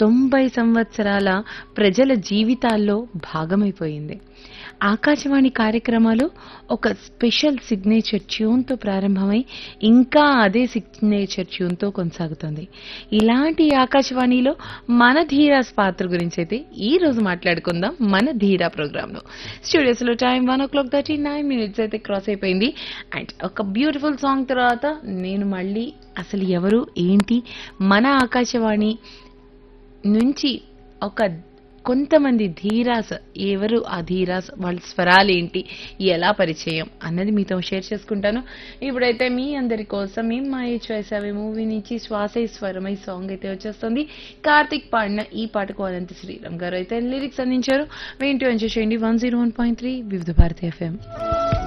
తొంభై సంవత్సరాల ప్రజల జీవితాల్లో భాగమైపోయింది ఆకాశవాణి కార్యక్రమాలు ఒక స్పెషల్ సిగ్నేచర్ ట్యూన్తో ప్రారంభమై ఇంకా అదే సిగ్నేచర్ ట్యూన్తో కొనసాగుతుంది ఇలాంటి ఆకాశవాణిలో మన ధీరాస్ పాత్ర గురించి అయితే ఈ రోజు మాట్లాడుకుందాం మన ధీరా ప్రోగ్రాంలో స్టూడియోస్లో time one o'clock thirty nine minutes అయితే క్రాస్ అయిపోయింది అండ్ ఒక బ్యూటిఫుల్ సాంగ్ తర్వాత నేను మళ్ళీ అసలు ఎవరు ఏంటి మన ఆకాశవాణి నుంచి ఒక కొంతమంది ధీరాస్ ఎవరు ఆ ధీరాస్ వాళ్ళ స్వరాలు ఏంటి ఎలా పరిచయం అన్నది మీతో షేర్ చేసుకుంటాను ఇప్పుడైతే మీ అందరి కోసం మీ మాయ చేసావే మూవీ నుంచి శ్వాసే స్వరమై సాంగ్ అయితే వచ్చేస్తుంది కార్తిక్ పాడిన ఈ పాటకు అనంత శ్రీరామ్ గారు అయితే లిరిక్స్ అందించారు వింటూ ఎంజాయ్ చేయండి one zero one point three Vividh Bharati FM